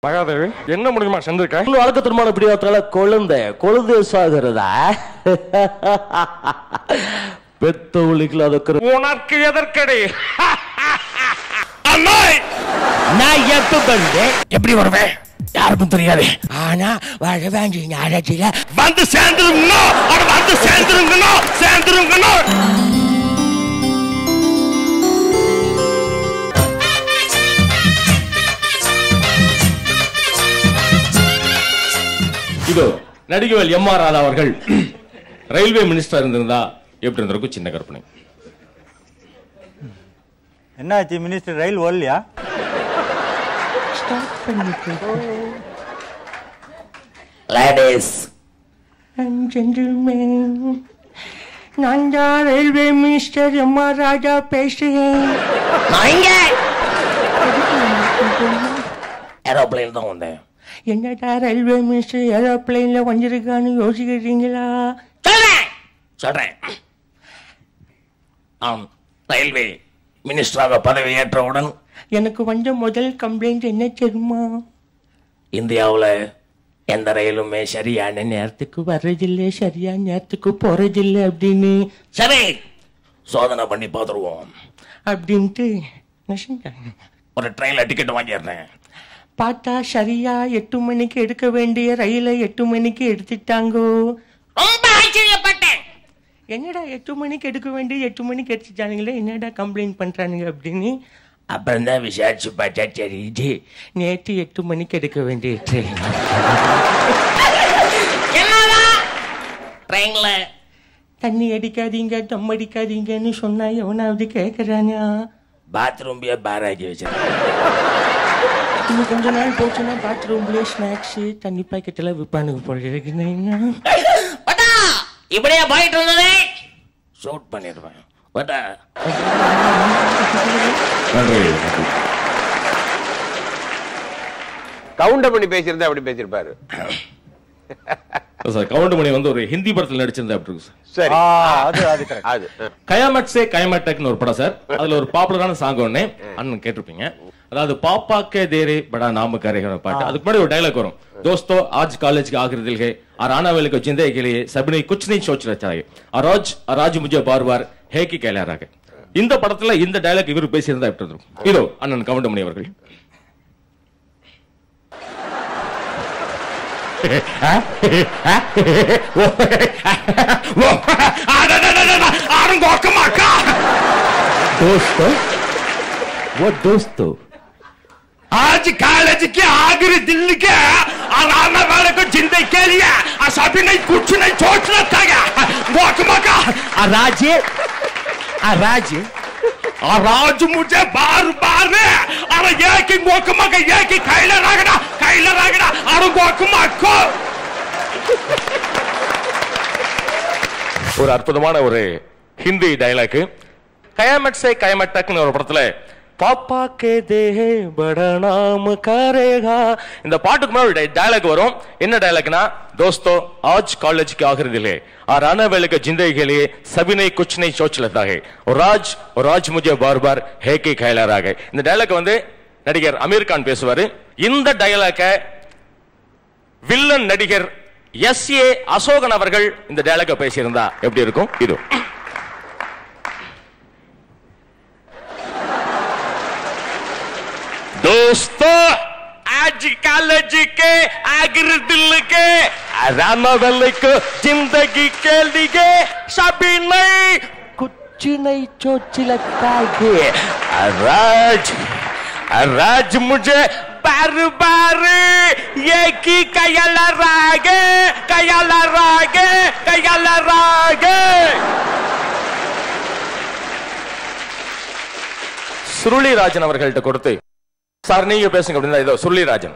மகாதேவி என்ன முடியுமா செஞ்சிருக்க இன்னும் வழக்கு திருமண பிடிவாத்தால கொழுந்த கொழுந்து சாகுறதா பெத்தவளுக்குல அதுக்கு உனக்கு எதற்கடி அம்மாய் நான் எப்ப பண்ணேன் எப்படி வருவேன் யாருக்கும் தெரியாது ஆனா வர வேண்டிய நேரத்தில் வந்து சேர்ந்துருங்கணும் அட வந்து சேர்ந்துருங்கணும் சேர்ந்துருங்கணும் இதோ நடிகவேல் எம் ஆர் ராதா அவர்கள் ரயில்வே மினிஸ்டர் இருந்திருந்தா எப்படி இருந்திருக்கும் சின்ன கற்பனை என்னாச்சு மினிஸ்டர் ரயில் ஓடலையா லேடிஸ் நான் தான் railway minister M R Raja பேசுகிறேன் ஏரோப்ளேன் தான் வந்தேன் என்னடா ரயில்வே மினிஸ்டர் ஏரோப்ளைன்ல வந்திருக்கான்னு யோசிக்கிறீங்களா சொல்றேன் சொல்றேன் நான் ரயில்வே மினிஸ்டராக பதவி ஏற்றவுடன் எனக்கு வந்த முதல் கம்ப்ளைண்ட் என்ன தெரியுமா இந்தியாவுல எந்த ரயிலுமே சரியான நேரத்துக்கு வர்றதில்லை சரியான நேரத்துக்கு போறதில்லை அப்படின்னு சரி சோதனை பண்ணி பார்த்துருவோம் அப்படின்ட்டு நான் செஞ்சேன். ஒரு ட்ரெயின்ல டிக்கெட் வாங்கிடுறேன் பார்த்தா சரியா எட்டு மணிக்கு எடுக்க வேண்டிய ரயிலை எட்டு மணிக்கு எடுத்துட்டாங்கோ ரொம்ப ஆச்சரியப்பட்டேன் என்னடா எட்டு மணிக்கு எடுக்க வேண்டிய எட்டு மணிக்கு எடுத்துட்டானுங்களே என்னடா கம்ப்ளைண்ட் பண்றானுங்க அப்படின்னு அப்புறம் தான் விசாரிச்சு பார்த்தா தெரியுது நேற்று எட்டு மணிக்கு எடுக்க வேண்டிய ட்ரெயின் ட்ரெயின்ல தண்ணி அடிக்காதீங்க தம் அடிக்காதீங்கன்னு சொன்னா எவனாவது கேட்கறானா பாத்ரூம் பாராக்கி வச்சிருக்கேன் இன்னும் கொஞ்ச நாள் போச்சுன்னா பாத்ரூம்லயே ஸ்நாக்ஸ் தண்ணி பாக்கெட் எல்லாம் விற்பானுங்க போல இருக்குன்னா பட்டா இப்படியே போயிட்டு இருந்ததே ஷூட் பண்ணிடுவேன் பட்டா கவுண்டர் பண்ணி பேசியிருந்தா அப்படி பேசியிருப்பாரு சார் கவுண்டமணி வந்து ஒரு ஹிந்தி படத்தில் நடிச்சிருந்தா அப்படி இருக்கு சார் சரி ஆ, அது அது correct. அது ஆ. கயாமட் சே கயமட்டக்னு ஒரு படம் சார் அதுல ஒரு பாப்புலரான சாங் ஒண்ணு அண்ணன் கேட்டிருப்பீங்க அதாவது பாப்பா கே தேரே படா நாம கரைகிற பாட்டு அதுக்கு முன்னாடி ஒரு டைலாக் வரும் दोस्तों आज कॉलेज के आखिरी दिल है और आने वाले को जिंदगी के लिए सभी कुछ नहीं सोच रहा है और आज और आज मुझे बार बार है कि कहला रहा है இந்த படத்துல இந்த டைலாக் இவர் பேசியிருந்தா எப்படி இருக்கும் இதோ அண்ணன் கவுண்டமணி அவர்கள் दोस्तों वो दोस्तों आज कॉलेज के आखिरी दिल के और आने वाले को जिंदगी के लिए और सभी नहीं कुछ नहीं सोचना था मोकमा का अराजे अराजे और आज मुझे बार बार और एक ही मोकमा का एक ही कैला रगड़ा कैला रगड़ा और मोकमा को ஒரு அற்புதமான ஒரு ஹிந்தி டைலாக் கயாமட் சே கயமட்டக்னு ஒரு படத்துல பாப்பா கே தேஹே பட நாம கரேகா இந்த பாட்டுக்கு முன்னாடி ஒரு டைலாக் வரும் என்ன டைலாக்னா दोस्तों आज कॉलेज के आखिरी दिन है और आने वाले के जिंदगी के लिए सभी ने कुछ नहीं सोच लेता है और आज और आज मुझे बार बार है कि கையில ராக இந்த டைலாக் வந்து நடிகர் அமீர் கான் பேசுவாரு இந்த டைலாக்க வில்லன் நடிகர் எஸ் ஏ அசோகன் அவர்கள் இந்த டைலாக பேசியிருந்தா எப்படி இருக்கும் இது दोस्तों आज कॉलेज के आखिर दिल के राना वाले को जिंदगी के लिए सभी नहीं कुछ नहीं सोच लगता है राज राज मुझे बार बार ये की कयला रागे कयला रागे कयला रागे சுருளிராஜன் அவர்கள்ட்ட கொடுத்து சார் நீங்க பேசுங்க அப்படின்னா இதோ சுருளிராஜன்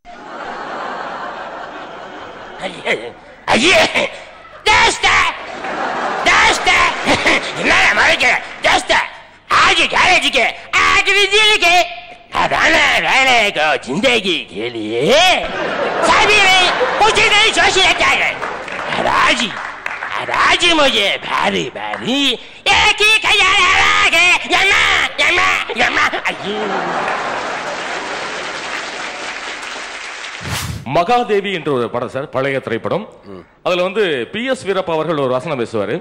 ஐயே दोस्त दोस्त என்ன மறைக்க दोस्त आज कॉलेज के आखिरी दिल के रहने रहने को जिंदगी के लिए सभी नहीं कुछ नहीं सोच लेता है राजी राजी मुझे भारी भारी एक ही ख्याल है यमा यमा यमा ஐயே மகாதேவி என்ற ஒரு படம் சார் பழைய திரைப்படம் அதுல வந்து பி எஸ் வீரப்ப அவர்கள் ஒரு வசனம் பேசுவாரு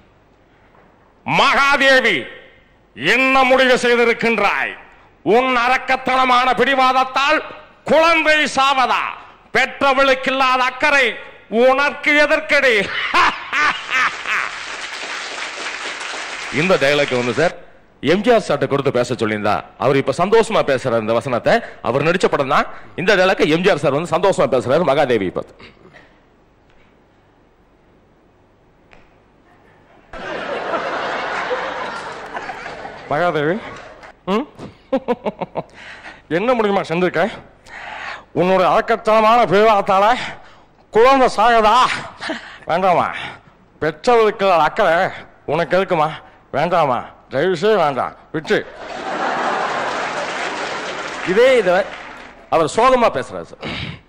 மகாதேவி என்ன முடிவு செய்திருக்கின்றாய் உன் அரக்கத்தனமான பிடிவாதத்தால் குழந்தை சாவதா பெற்றவளுக்கு இல்லாத அக்கறை உனக்கு எதற்கடி இந்த டயலாக் வந்து சார் எம்ஜிஆர் சார்ட்ட கொடுத்து பேச சொல்லியிருந்தா அவர் இப்ப சந்தோஷமா பேசுறாரு இந்த வசனத்தை அவர் நடிச்ச படம் தான் இந்த டயலாக் எம்ஜிஆர் சார் வந்து சந்தோஷமா பேசுறாரு மகாதேவி பார்த்து மகாதேவி ம்? என்ன முடியுமா செஞ்சிருக்க உன்னோட அடக்கத்தனமான பிரிவாத்தால குழந்தை சாகதா வேண்டாமா பெற்றவருக்கு அக்கறை உனக்கு இருக்குமா வேண்டாமா தயவு செய்து வேண்டாம் விட்டு இதே இத அவர் சோகமா பேசுறாரு சார்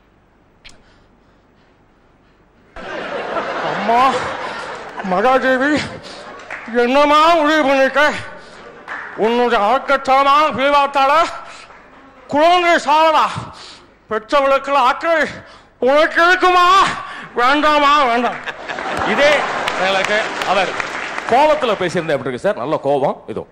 அம்மா மகாதேவி என்னமா முடிவு பண்ணிருக்க உன்னுடைய அடக்கத்தனமான பிரிவாத்தால குழந்தை சாவதா பெற்றவளுக்கு அக்கறை உனக்கு இருக்குமா வேண்டாமா வேண்டாம் இதே எனக்கு அவர் கோபத்துல பேசியிருந்தா எப்படி இருக்கு சார் நல்ல கோபம் இதோ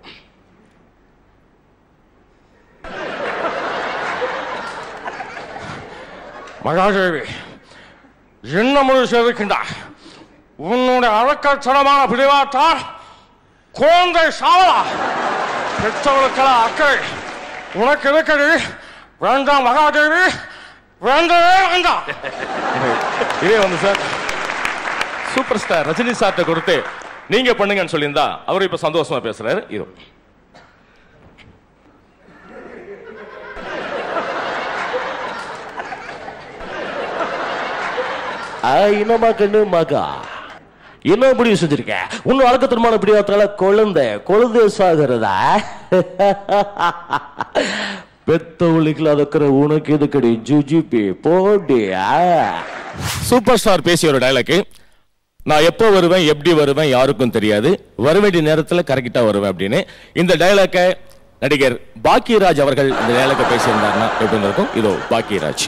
மகாதேவி என்ன முடிவு செய்திருக்கின்றா உன்னுடைய அடக்கத்தனமான பிடிவாத்தால் குழந்தை சாவலா பெற்றவர்களுக்கெல்லாம் அக்கறை உனக்கு இருக்கிறது வேண்டாம் மகாதேவி வேண்டவே வேண்டாம் இதே வந்து சார் சூப்பர் ஸ்டார் ரஜினி சார்ட்ட கொடுத்து நீங்க பண்ணுங்கன்னு சொல்லியிருந்தா அவர் இப்ப சந்தோஷமா பேசுறாரு இது என்னமா கண்ணு மகா என்ன முடிவு செஞ்சிருக்க உன்னும் அடக்கத்தனமான பிடிவாத்தால குழந்தை குழந்தை சாகிறதா பெத்தவளுக்கு அதக்கிற உனக்கு எதுக்கடி ஜுஜிபி போடியா சூப்பர் ஸ்டார் பேசிய ஒரு டயலாக் நான் எப்போ வருவேன் எப்படி வருவேன் யாருக்கும் தெரியாது வர வேண்டிய நேரத்தில் கரெக்டா வருவேன் அப்படின்னு இந்த டயலாக்கை நடிகர் பாக்கியராஜ் அவர்கள் இந்த டயலாக்கை பேசியிருந்தாருன்னா எப்படி இருக்கும் இதோ பாக்கியராஜ்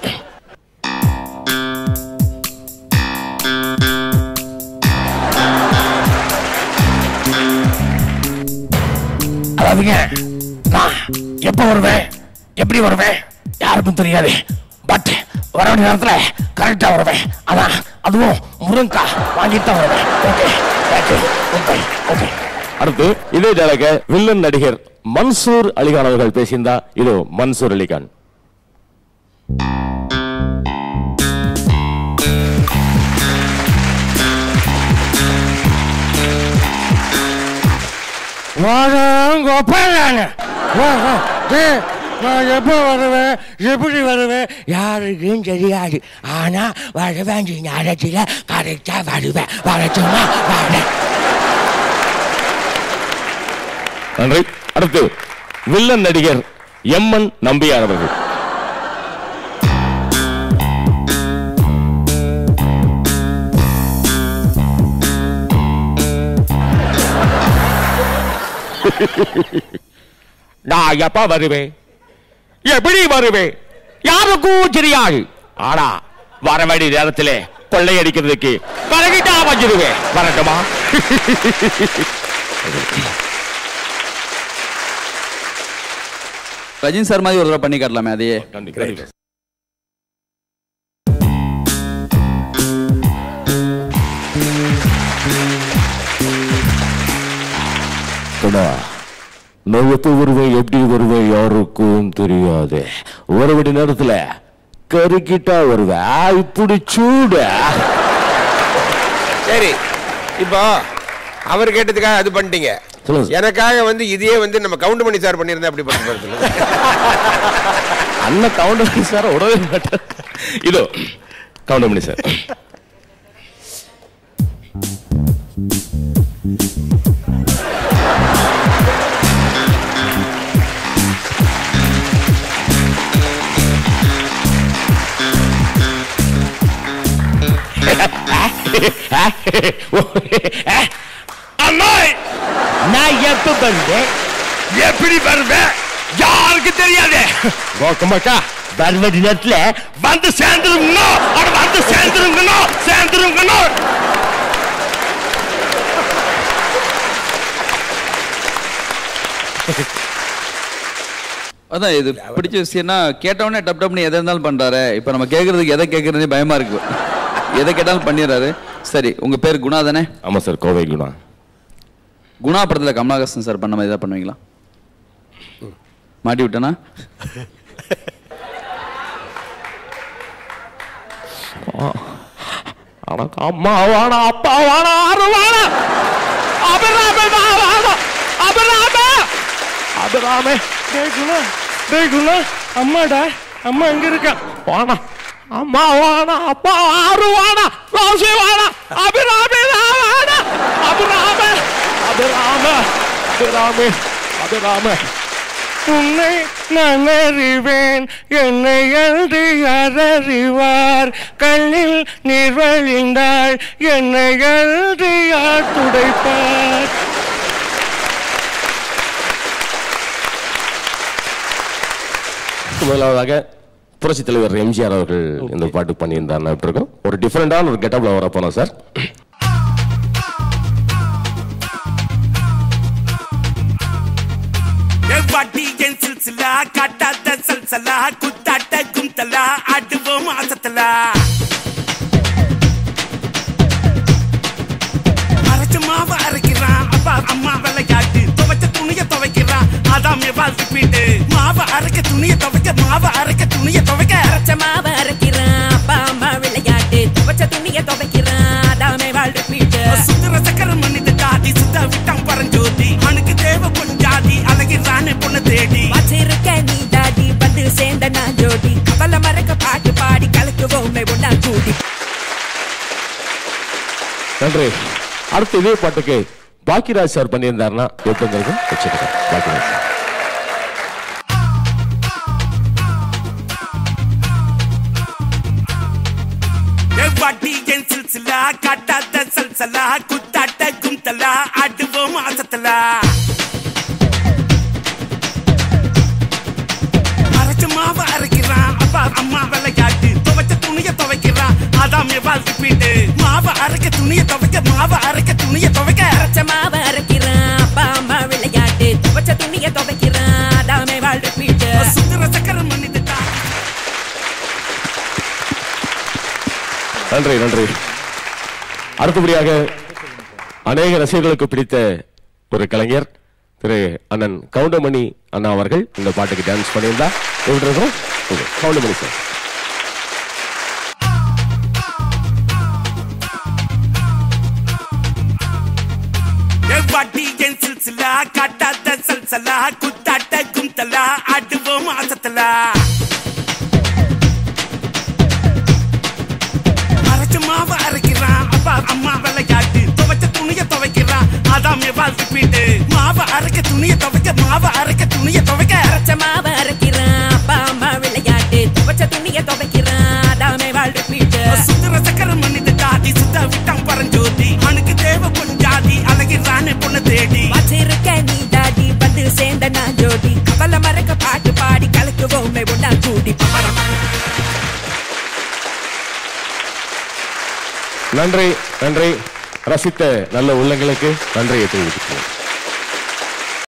அதாவதுங்க நான் எப்ப வருவேன் எப்படி வருவேன் யாருக்கும் தெரியாது பட் வர வேண்டிய நேரத்துல கரெக்டா வருவேன் அதான் அதுவும் முருங்கா வாங்கிட்டு தான் வருவேன் ஓகே தேங்க்யூ ஓகே ஓகே அடுத்து இதே டயலாக்கை வில்லன் நடிகர் மன்சூர் அலிகான் அவர்கள் பேசியிருந்தா இதோ மன்சூர் அலிகான் நான் எப்போ வருவேன் எப்படி வருவேன் யாருக்கும் தெரியாது ஆனா வர வேண்டிய நேரத்தில் கரெக்டா வருவேன் வரட்டுமா வரேன் நன்றி அடுத்து வில்லன் நடிகர் எம்என் நம்பியார் அவர்கள் நான் எப்ப வருவேன் எப்படி வருவேன் யாருக்கும் தெரியாது ஆனா வர வேண்டிய நேரத்திலே கொள்ளையடிக்கிறதுக்கு கரெக்டா வந்துடுவேன் வரட்டுமா ரஜினி சார் மாதிரி ஒரு தடவை பண்ணி காட்டலாமே அதையே கண்டிப்பா கண்டிப்பா. கண்ணா நான் எப்போ வருவேன் எப்படி வருவேன் யாருக்கும் தெரியாது வர வேண்டிய நேரத்துல கருக்கிட்டா வருவேன் ஆ, இப்படி சூடு சரி இப்போ அவர் கேட்டதுக்காக அது பண்ணிட்டீங்க சொல்லுங்க சார். எனக்காக வந்து இதையே வந்து நம்ம கவுண்ட் பண்ணி சார் பண்ணியிருந்தா அப்படி பண்ணி சொல்லுங்க அண்ணன் கவுண்டமணி சார் உடவே மாட்டார் இதோ கவுண்டமணி சார் அம்மா நான் எப்ப வருவேன் எப்படி வருவேன் யாருக்கு தெரியாது கோக்கமாக்கா வருவடி நேரத்துல வந்து சேர்ந்துருங்கண்ணா அட வந்து சேர்ந்துருங்கண்ணா சேர்ந்துருங்கண்ணா அதான் இது பிடிச்ச விஷயம்னா கேட்டவொடனே டப் டப்னு எதை இருந்தாலும் பண்றாரு இப்போ நம்ம கேட்கறதுக்கு எதை கேட்கறதே பயமா இருக்கு எதை கேட்டாலும் பண்ணிடுறாரு சரி உங்க பேர் குணா தானே ஆமா சார் கோவை குணா குணா படத்துல கமலஹாசன் சார் பண்ண மாதிரி ஏதாவது பண்ணுவீங்களா மாட்டி விட்டனா அடக்கு அம்மா வாடா அப்பா வாடா ஆறு வாடா அபிராம வாடா அபிராம அபிராம டேய் குணா டேய் குணா அம்மாடா அம்மா எங்க இருக்கா வாடா அம்மா வாடா அப்பா ஆறு வாடா ரோசி வாடா அபிராம வாடா அபிராம அபிராம அபிராம அபிராம உன்னை நான் அறிவேன் என்னை அன்று யார் அறிவார் கண்ணில் நீர் வழிந்தால் என்னை அன்று யார் துடைப்பார் முதலாவதாக புரட்சி தலைவர் எம்ஜிஆர் அவர்கள் இந்த பாட்டு பண்ணியிருந்தார் இருக்கோம் ஒரு டிஃப்ரெண்டான ஒரு கெட்டப்ல வர போனோம் சார் வட்டி என் சில்சிலா கட்டாத சல்சலா குத்தாட்ட குந்தலா ஆடுவோம் ஆசத்தலா அரைச்ச மாவு அரைக்கிறான் அப்பா அம்மா விளையாட்டு துவைச்ச துணிய துவைக்கிறான் அதாமே வாழ்த்து பீட்டு மாவு அரைக்க துணிய துவைக்க மாவு அரைக்க துணிய துவைக்க அரைச்ச மாவு அரைக்கிறான் அப்பா அம்மா விளையாட்டு துவைச்ச துணிய துவைக்கிறான் அதாமே வாழ்ற வீட்டு சுந்தர சக்கர மன்னித தாதி சுத்த விட்டான் பரஞ்சோதி அவனுக்கு தேவ பொஞ்சாதி அழகிறானே பொண்ணு தேடி வச்சிருக்க நீ தாடி வந்து சேர்ந்த நான் ஜோடி கவலை மறக்க பாட்டு பாடி கலக்குவோமே ஒன்னா கூடி நன்றி அடுத்து இதே பாட்டுக்கு பாக்கியராஜ் சார் பண்ணியிருந்தாருன்னா எப்படி இருந்திருக்கும் வச்சுருக்கேன் பாக்கியராஜ் சார் வட்டி என் சில்சிலா கட்டாத சல்சலா குத்தாட்ட குந்தலா ஆடுவோம் ஆசத்தலா அரைச்ச மாவு அரைக்கிறான் அப்பா அம்மா விளையாட்டு துவைச்ச துணிய துவைக்கிறான் அதாமே வாழ்த்து பீட்டு மாவு அரைக்க துணிய துவைக்க மாவு அரைக்க துணிய துவைக்க அரைச்ச மாவு அரைக்கிறான் அப்பா அம்மா விளையாட்டு துவைச்ச துணிய துவைக்கிறான் அதாமே வாழ்ற வீட்டு சுந்தர சக்கர மன்னித தாதி நன்றி நன்றி அடுத்தபடியாக அநேக ரசிகர்களுக்கு பிடித்த ஒரு கலைஞர் திரு அண்ணன் கவுண்டமணி அண்ணா அவர்கள் இந்த பாட்டுக்கு டான்ஸ் பண்ணியிருந்தா எப்படி இருக்கும் இது, கவுண்டமணி சார் வட்டி என் சில்சிலா கட்டாத சல்சலா குத்தாட்ட குந்தலா ஆடுவோம் ஆசத்தலா அரைச்ச மாவு அரைக்கிறான் அப்பா அம்மா விளையாட்டு துவைச்ச துணிய துவைக்கிறான் அதாமே வாழ்த்து பீட்டு மாவு அரைக்க துணிய துவைக்க மாவு அரைக்க துணிய துவைக்க அரைச்ச மாவு அரைக்கிறான் அப்பா அம்மா விளையாட்டு துவைச்ச துணிய துவைக்கிறான் அதாமே வாழ்ற வீட்டு சுந்தர சக்கர மன்னித தாதி சுத்த விட்டான் பரஞ்சோதி அவனுக்கு தேவ பொஞ்சாதி அழகிறானே பொண்ணு தேடி வச்சிருக்க நீ தாடி வந்து சேர்ந்த நான் ஜோடி கவலை மறக்க பாட்டு பாடி கலக்குவோமே ஒன்னா கூடி நன்றி நன்றி ரசித்த நல்ல உள்ளங்களுக்கு நன்றியை தெரிவிக்கிறேன்